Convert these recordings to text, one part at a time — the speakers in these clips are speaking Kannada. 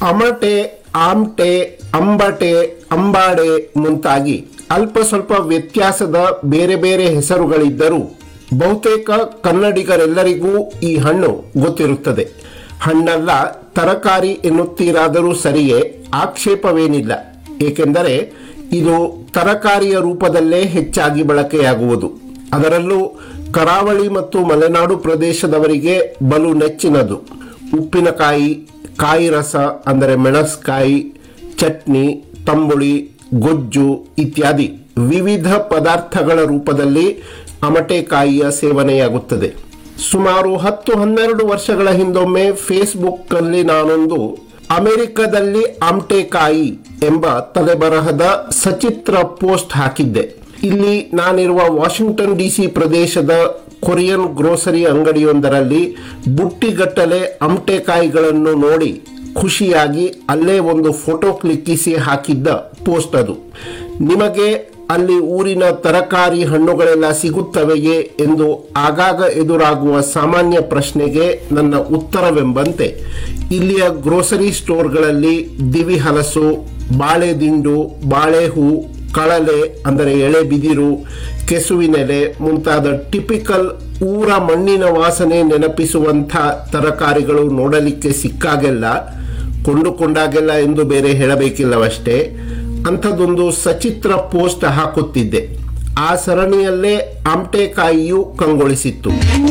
ಅಮಟೆ ಆಮ್ಟೆ ಅಂಬಟೆ ಅಂಬಾಡೆ ಮುಂತಾಗಿ ಅಲ್ಪ ಸ್ವಲ್ಪ ವ್ಯತ್ಯಾಸದ ಬೇರೆ ಬೇರೆ ಹೆಸರುಗಳಿದ್ದರೂ ಬಹುತೇಕ ಕನ್ನಡಿಗರೆಲ್ಲರಿಗೂ ಈ ಹಣ್ಣು ಗೊತ್ತಿರುತ್ತದೆ ಹಣ್ಣಲ್ಲ ತರಕಾರಿ ಎನ್ನುತ್ತೀರಾದರೂ ಸರಿಯೇ ಆಕ್ಷೇಪವೇನಿಲ್ಲ ಏಕೆಂದರೆ ಇದು ತರಕಾರಿಯ ರೂಪದಲ್ಲೇ ಹೆಚ್ಚಾಗಿ ಬಳಕೆಯಾಗುವುದು ಅದರಲ್ಲೂ ಕರಾವಳಿ ಮತ್ತು ಮಲೆನಾಡು ಪ್ರದೇಶದವರಿಗೆ ಬಲು ನೆಚ್ಚಿನದು ಉಪ್ಪಿನಕಾಯಿ ಕಾಯಿ ರಸ ಅಂದರೆ ಮೆಣಸ್ಕಾಯಿ ಚಟ್ನಿ ತಂಬುಳಿ ಗೊಜ್ಜು ಇತ್ಯಾದಿ ವಿವಿಧ ಪದಾರ್ಥಗಳ ರೂಪದಲ್ಲಿ ಅಮಟೆಕಾಯಿಯ ಸೇವನೆಯಾಗುತ್ತದೆ ಸುಮಾರು ಹತ್ತು ಹನ್ನೆರಡು ವರ್ಷಗಳ ಹಿಂದೊಮ್ಮೆ ಫೇಸ್ಬುಕ್ ಅಲ್ಲಿ ನಾನೊಂದು ಅಮೆರಿಕದಲ್ಲಿ ಆಮ್ಟೆಕಾಯಿ ಎಂಬ ತಲೆಬರಹದ ಸಚಿತ್ರ ಪೋಸ್ಟ್ ಹಾಕಿದ್ದೆ ಇಲ್ಲಿ ನಾನಿರುವ ವಾಷಿಂಗ್ಟನ್ ಡಿಸಿ ಪ್ರದೇಶದ ಕೊರಿಯನ್ ಗ್ರೋಸರಿ ಅಂಗಡಿಯೊಂದರಲ್ಲಿ ಬುಟ್ಟಿಗಟ್ಟಲೆ ಅಮಟೆಕಾಯಿಗಳನ್ನು ನೋಡಿ ಖುಷಿಯಾಗಿ ಅಲ್ಲೇ ಒಂದು ಫೋಟೋ ಕ್ಲಿಕ್ಕಿಸಿ ಹಾಕಿದ್ದ ಪೋಸ್ಟ್ ಅದು ನಿಮಗೆ ಅಲ್ಲಿ ಊರಿನ ತರಕಾರಿ ಹಣ್ಣುಗಳೆಲ್ಲ ಸಿಗುತ್ತವೆಯೇ ಎಂದು ಆಗಾಗ ಎದುರಾಗುವ ಸಾಮಾನ್ಯ ಪ್ರಶ್ನೆಗೆ ನನ್ನ ಉತ್ತರವೆಂಬಂತೆ ಇಲ್ಲಿಯ ಗ್ರೋಸರಿ ಸ್ಟೋರ್ಗಳಲ್ಲಿ ದಿವಿ ಹಲಸು ಬಾಳೆದಿಂಡು ಬಾಳೆಹೂ ಕಳಲೆ ಅಂದರೆ ಎಳೆ ಬಿದಿರು ಕೆಸುವಿನೆಲೆ ಮುಂತಾದ ಟಿಪಿಕಲ್ ಊರ ಮಣ್ಣಿನ ವಾಸನೆ ನೆನಪಿಸುವಂಥ ತರಕಾರಿಗಳು ನೋಡಲಿಕ್ಕೆ ಸಿಕ್ಕಾಗೆಲ್ಲ ಕೊಂಡುಕೊಂಡಾಗೆಲ್ಲ ಎಂದು ಬೇರೆ ಹೇಳಬೇಕಿಲ್ಲವಷ್ಟೇ ಅಂಥದ್ದೊಂದು ಸಚಿತ್ರ ಪೋಸ್ಟ್ ಹಾಕುತ್ತಿದ್ದೆ ಆ ಸರಣಿಯಲ್ಲೇ ಆಮ್ಟೆಕಾಯಿಯು ಕಂಗೊಳಿಸಿತ್ತು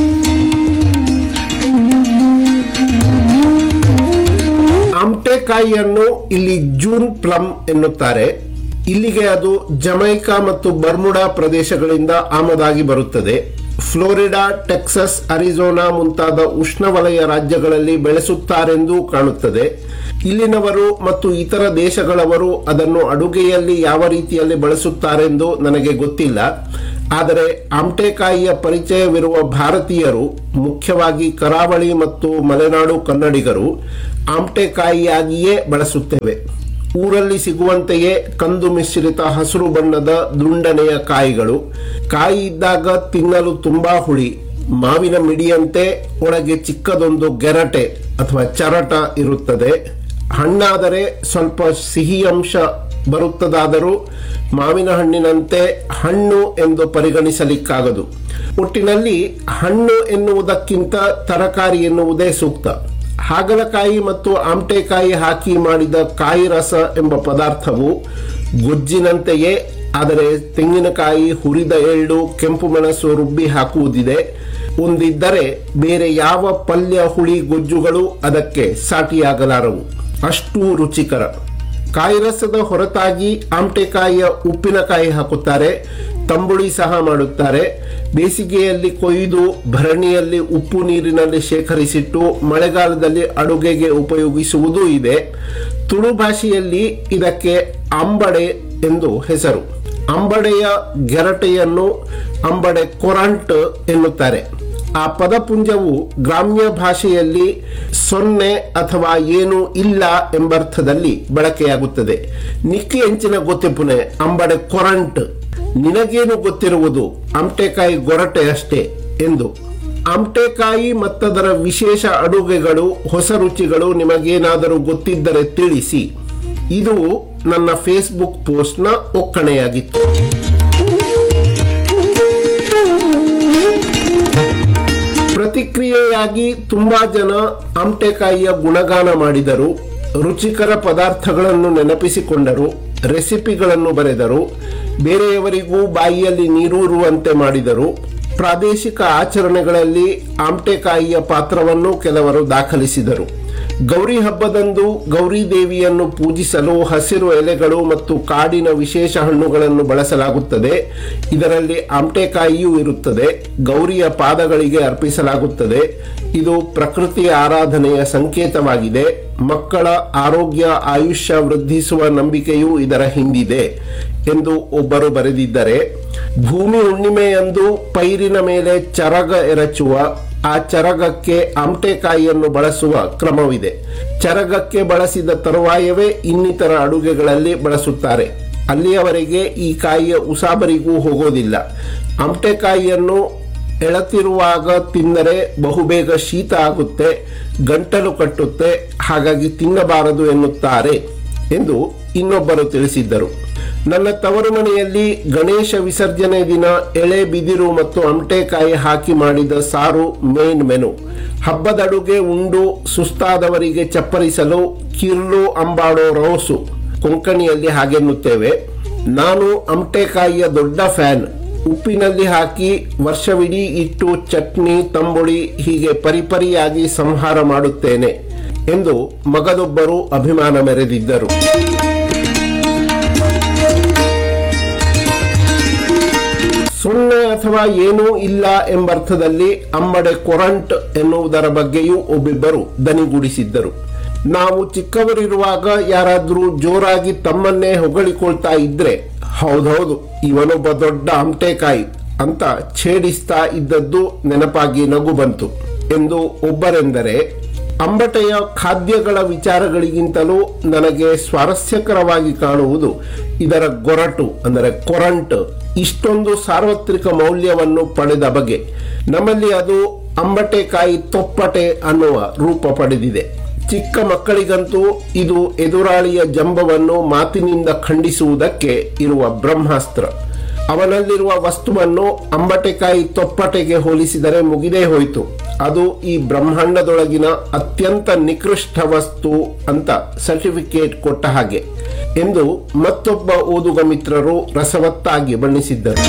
ಆಮ್ಟೆಕಾಯಿಯನ್ನು ಇಲ್ಲಿ ಜೂನ್ ಪ್ಲಮ್ ಎನ್ನುತ್ತಾರೆ ಇಲ್ಲಿಗೆ ಅದು ಜಮೈಕಾ ಮತ್ತು ಬರ್ಮುಡಾ ಪ್ರದೇಶಗಳಿಂದ ಆಮದಾಗಿ ಬರುತ್ತದೆ ಫ್ಲೋರಿಡಾ ಟೆಕ್ಸಸ್ ಅರಿಜೋನಾ ಮುಂತಾದ ಉಷ್ಣವಲಯ ರಾಜ್ಯಗಳಲ್ಲಿ ಬೆಳೆಸುತ್ತಾರೆಂದೂ ಕಾಣುತ್ತದೆ ಇಲ್ಲಿನವರು ಮತ್ತು ಇತರ ದೇಶಗಳವರು ಅದನ್ನು ಅಡುಗೆಯಲ್ಲಿ ಯಾವ ರೀತಿಯಲ್ಲಿ ಬಳಸುತ್ತಾರೆಂದು ನನಗೆ ಗೊತ್ತಿಲ್ಲ ಆದರೆ ಆಮ್ಟೆಕಾಯಿಯ ಪರಿಚಯವಿರುವ ಭಾರತೀಯರು ಮುಖ್ಯವಾಗಿ ಕರಾವಳಿ ಮತ್ತು ಮಲೆನಾಡು ಕನ್ನಡಿಗರು ಆಮ್ಟೆಕಾಯಿಯಾಗಿಯೇ ಬಳಸುತ್ತೇವೆ ಊರಲ್ಲಿ ಸಿಗುವಂತೆಯೇ ಕಂದು ಮಿಶ್ರಿತ ಹಸಿರು ಬಣ್ಣದ ದುಂಡನೆಯ ಕಾಯಿಗಳು ಕಾಯಿ ಇದ್ದಾಗ ತಿನ್ನಲು ತುಂಬಾ ಹುಳಿ ಮಾವಿನ ಮಿಡಿಯಂತೆ ಒಳಗೆ ಚಿಕ್ಕದೊಂದು ಗೆರಟೆ ಅಥವಾ ಚರಟ ಇರುತ್ತದೆ ಹಣ್ಣಾದರೆ ಸ್ವಲ್ಪ ಸಿಹಿ ಅಂಶ ಬರುತ್ತದಾದರೂ ಮಾವಿನ ಹಣ್ಣಿನಂತೆ ಹಣ್ಣು ಎಂದು ಪರಿಗಣಿಸಲಿಕ್ಕಾಗದು ಒಟ್ಟಿನಲ್ಲಿ ಹಣ್ಣು ಎನ್ನುವುದಕ್ಕಿಂತ ತರಕಾರಿ ಎನ್ನುವುದೇ ಸೂಕ್ತ ಹಾಗಲಕಾಯಿ ಮತ್ತು ಆಮ್ಟೆಕಾಯಿ ಹಾಕಿ ಮಾಡಿದ ಕಾಯಿ ರಸ ಎಂಬ ಪದಾರ್ಥವು ಗೊಜ್ಜಿನಂತೆಯೇ ಆದರೆ ತೆಂಗಿನಕಾಯಿ ಹುರಿದ ಎಳ್ಳು ಕೆಂಪು ಮೆಣಸು ರುಬ್ಬಿ ಹಾಕುವುದಿದೆ ಒಂದಿದ್ದರೆ ಬೇರೆ ಯಾವ ಪಲ್ಯ ಹುಳಿ ಗೊಜ್ಜುಗಳು ಅದಕ್ಕೆ ಸಾಟಿಯಾಗಲಾರವು ಅಷ್ಟೂ ರುಚಿಕರ ಕಾಯಿ ರಸದ ಹೊರತಾಗಿ ಆಮ್ಟೆಕಾಯಿಯ ಉಪ್ಪಿನಕಾಯಿ ಹಾಕುತ್ತಾರೆ ತಂಬುಳಿ ಸಹ ಮಾಡುತ್ತಾರೆ ಬೇಸಿಗೆಯಲ್ಲಿ ಕೊಯ್ದು ಭರಣಿಯಲ್ಲಿ ಉಪ್ಪು ನೀರಿನಲ್ಲಿ ಶೇಖರಿಸಿಟ್ಟು ಮಳೆಗಾಲದಲ್ಲಿ ಅಡುಗೆಗೆ ಉಪಯೋಗಿಸುವುದೂ ಇದೆ ತುಳು ಭಾಷೆಯಲ್ಲಿ ಇದಕ್ಕೆ ಅಂಬಡೆ ಎಂದು ಹೆಸರು ಅಂಬಡೆಯ ಗೆರಟೆಯನ್ನು ಅಂಬಡೆ ಕೊರಂಟ್ ಎನ್ನುತ್ತಾರೆ ಆ ಪದಪುಂಜವು ಗ್ರಾಮ್ಯ ಭಾಷೆಯಲ್ಲಿ ಸೊನ್ನೆ ಅಥವಾ ಏನು ಇಲ್ಲ ಎಂಬರ್ಥದಲ್ಲಿ ಬಳಕೆಯಾಗುತ್ತದೆ ನಿಕ್ಕಿ ಎಂಚಿನ ಗೊತ್ತಿಪುನೆ ಅಂಬಡೆ ಕೊರಂಟ್ ನಿನಗೇನು ಗೊತ್ತಿರುವುದು ಆಮ್ಟೆಕಾಯಿ ಗೊರಟೆ ಅಷ್ಟೇ ಎಂದು ಆಮ್ಟೆಕಾಯಿ ಮತ್ತದರ ವಿಶೇಷ ಅಡುಗೆಗಳು ಹೊಸ ರುಚಿಗಳು ನಿಮಗೇನಾದರೂ ಗೊತ್ತಿದ್ದರೆ ತಿಳಿಸಿ ಇದು ನನ್ನ ಫೇಸ್ಬುಕ್ ಪೋಸ್ಟ್ನ ಒಕ್ಕಣೆಯಾಗಿತ್ತು ಪ್ರತಿಕ್ರಿಯೆಯಾಗಿ ತುಂಬಾ ಜನ ಆಮ್ಟೆಕಾಯಿಯ ಗುಣಗಾನ ಮಾಡಿದರು ರುಚಿಕರ ಪದಾರ್ಥಗಳನ್ನು ನೆನಪಿಸಿಕೊಂಡರು ರೆಸಿಪಿಗಳನ್ನು ಬರೆದರು ಬೇರೆಯವರಿಗೂ ಬಾಯಿಯಲ್ಲಿ ನೀರೂರುವಂತೆ ಮಾಡಿದರು ಪ್ರಾದೇಶಿಕ ಆಚರಣೆಗಳಲ್ಲಿ ಆಮ್ಟೆಕಾಯಿಯ ಪಾತ್ರವನ್ನು ಕೆಲವರು ದಾಖಲಿಸಿದರು ಗೌರಿ ಹಬ್ಬದಂದು ಗೌರಿ ದೇವಿಯನ್ನು ಪೂಜಿಸಲು ಹಸಿರು ಎಲೆಗಳು ಮತ್ತು ಕಾಡಿನ ವಿಶೇಷ ಹಣ್ಣುಗಳನ್ನು ಬಳಸಲಾಗುತ್ತದೆ ಇದರಲ್ಲಿ ಆಮ್ಟೆಕಾಯಿಯೂ ಇರುತ್ತದೆ ಗೌರಿಯ ಪಾದಗಳಿಗೆ ಅರ್ಪಿಸಲಾಗುತ್ತದೆ ಇದು ಪ್ರಕೃತಿಯ ಆರಾಧನೆಯ ಸಂಕೇತವಾಗಿದೆ ಮಕ್ಕಳ ಆರೋಗ್ಯ ಆಯುಷ್ಯ ವೃದ್ಧಿಸುವ ನಂಬಿಕೆಯೂ ಇದರ ಹಿಂದಿದೆ ಎಂದು ಒಬ್ಬರು ಬರೆದಿದ್ದರೆ ಭೂಮಿ ಹುಣ್ಣಿಮೆಯಂದು ಪೈರಿನ ಮೇಲೆ ಚರಗ ಎರಚುವ ಆ ಚರಗಕ್ಕೆ ಆಮ್ಟೆಕಾಯಿಯನ್ನು ಬಳಸುವ ಕ್ರಮವಿದೆ ಚರಗಕ್ಕೆ ಬಳಸಿದ ತರುವಾಯವೇ ಇನ್ನಿತರ ಅಡುಗೆಗಳಲ್ಲಿ ಬಳಸುತ್ತಾರೆ ಅಲ್ಲಿಯವರೆಗೆ ಈ ಕಾಯಿಯ ಉಸಾಬರಿಗೂ ಹೋಗೋದಿಲ್ಲ ಆಮ್ಟೆಕಾಯಿಯನ್ನು ಎಳತಿರುವಾಗ ತಿಂದರೆ ಬಹುಬೇಗ ಶೀತ ಆಗುತ್ತೆ ಗಂಟಲು ಕಟ್ಟುತ್ತೆ ಹಾಗಾಗಿ ತಿನ್ನಬಾರದು ಎನ್ನುತ್ತಾರೆ ಎಂದು ಇನ್ನೊಬ್ಬರು ತಿಳಿಸಿದ್ದರು ನನ್ನ ತವರು ಮನೆಯಲ್ಲಿ ಗಣೇಶ ವಿಸರ್ಜನೆ ದಿನ ಎಳೆ ಬಿದಿರು ಮತ್ತು ಅಮಟೆಕಾಯಿ ಹಾಕಿ ಮಾಡಿದ ಸಾರು ಮೇನ್ ಮೆನು ಹಬ್ಬದ ಅಡುಗೆ ಉಂಡು ಸುಸ್ತಾದವರಿಗೆ ಚಪ್ಪರಿಸಲು ಕಿರ್ಲು ಅಂಬಾಡೋ ರೋಸು ಕೊಂಕಣಿಯಲ್ಲಿ ಹಾಗೆನ್ನುತ್ತೇವೆ ನಾನು ಅಮಟೆಕಾಯಿಯ ದೊಡ್ಡ ಫ್ಯಾನ್ ಉಪ್ಪಿನಲ್ಲಿ ಹಾಕಿ ವರ್ಷವಿಡೀ ಇಟ್ಟು ಚಟ್ನಿ ತಂಬುಳಿ ಹೀಗೆ ಪರಿಪರಿಯಾಗಿ ಸಂಹಾರ ಮಾಡುತ್ತೇನೆ ಎಂದು ಮಗದೊಬ್ಬರು ಅಭಿಮಾನ ಮೆರೆದಿದ್ದರು ಸೊನ್ನೆ ಅಥವಾ ಏನೂ ಇಲ್ಲ ಎಂಬರ್ಥದಲ್ಲಿ ಅಮ್ಮಡೆ ಕೊರಂಟ್ ಎನ್ನುವುದರ ಬಗ್ಗೆಯೂ ಒಬ್ಬಿಬ್ಬರು ದನಿಗೂಡಿಸಿದ್ದರು ನಾವು ಚಿಕ್ಕವರಿರುವಾಗ ಯಾರಾದ್ರೂ ಜೋರಾಗಿ ತಮ್ಮನ್ನೇ ಹೊಗಳಿಕೊಳ್ತಾ ಇದ್ರೆ ಹೌದೌದು ಇವನೊಬ್ಬ ದೊಡ್ಡ ಅಮಟೆಕಾಯಿ ಅಂತ ಛೇಡಿಸ್ತಾ ಇದ್ದದ್ದು ನೆನಪಾಗಿ ನಗು ಬಂತು ಎಂದು ಒಬ್ಬರೆಂದರೆ ಅಂಬಟೆಯ ಖಾದ್ಯಗಳ ವಿಚಾರಗಳಿಗಿಂತಲೂ ನನಗೆ ಸ್ವಾರಸ್ಯಕರವಾಗಿ ಕಾಣುವುದು ಇದರ ಗೊರಟು ಅಂದರೆ ಕೊರಂಟ್ ಇಷ್ಟೊಂದು ಸಾರ್ವತ್ರಿಕ ಮೌಲ್ಯವನ್ನು ಪಡೆದ ಬಗೆ ನಮ್ಮಲ್ಲಿ ಅದು ಅಂಬಟೆಕಾಯಿ ತೊಪ್ಪಟೆ ಅನ್ನುವ ರೂಪ ಪಡೆದಿದೆ ಚಿಕ್ಕ ಮಕ್ಕಳಿಗಂತೂ ಇದು ಎದುರಾಳಿಯ ಜಂಬವನ್ನು ಮಾತಿನಿಂದ ಖಂಡಿಸುವುದಕ್ಕೆ ಇರುವ ಬ್ರಹ್ಮಾಸ್ತ್ರ ಅವನಲ್ಲಿರುವ ವಸ್ತುವನ್ನು ಅಂಬಟೆಕಾಯಿ ತೊಪ್ಪಟೆಗೆ ಹೋಲಿಸಿದರೆ ಮುಗಿದೇ ಹೋಯಿತು ಅದು ಈ ಬ್ರಹ್ಮಾಂಡದೊಳಗಿನ ಅತ್ಯಂತ ನಿಕೃಷ್ಟ ವಸ್ತು ಅಂತ ಸರ್ಟಿಫಿಕೇಟ್ ಕೊಟ್ಟ ಹಾಗೆ ಎಂದು ಮತ್ತೊಬ್ಬ ಓದುಗ ಮಿತ್ರರು ರಸವತ್ತಾಗಿ ಬಣ್ಣಿಸಿದ್ದರು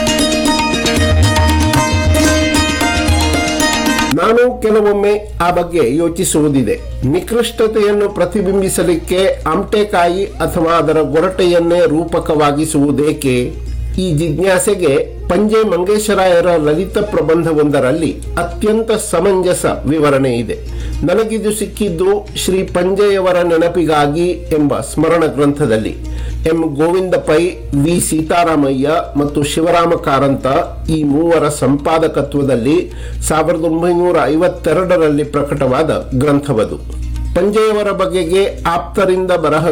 ನಾನು ಕೆಲವೊಮ್ಮೆ ಆ ಬಗ್ಗೆ ಯೋಚಿಸುವುದಿದೆ ನಿಕೃಷ್ಟತೆಯನ್ನು ಪ್ರತಿಬಿಂಬಿಸಲಿಕ್ಕೆ ಆಮ್ಟೆಕಾಯಿ ಅಥವಾ ಅದರ ಗೊರಟೆಯನ್ನೇ ರೂಪಕವಾಗಿಸುವುದೇಕೆ ಈ ಜಿಜ್ಞಾಸೆಗೆ ಪಂಜೆ ಮಂಗೇಶರಾಯರ ಲಲಿತ ಪ್ರಬಂಧವೊಂದರಲ್ಲಿ ಅತ್ಯಂತ ಸಮಂಜಸ ವಿವರಣೆ ಇದೆ ನನಗಿದು ಸಿಕ್ಕಿದ್ದು ಶ್ರೀ ಪಂಜೆಯವರ ನೆನಪಿಗಾಗಿ ಎಂಬ ಸ್ಮರಣ ಗ್ರಂಥದಲ್ಲಿ ಎಂ ಗೋವಿಂದ ಪೈ ವಿ ಸೀತಾರಾಮಯ್ಯ ಮತ್ತು ಶಿವರಾಮ ಕಾರಂತ ಈ ಮೂವರ ಸಂಪಾದಕತ್ವದಲ್ಲಿ ಸಾವಿರದ ಒಂಬೈನೂರ ಐವತ್ತೆರಡರಲ್ಲಿ ಪ್ರಕಟವಾದ ಗ್ರಂಥವದು ಪಂಜೆಯವರ ಬಗೆಗೆ ಆಪ್ತರಿಂದ ಬರಹ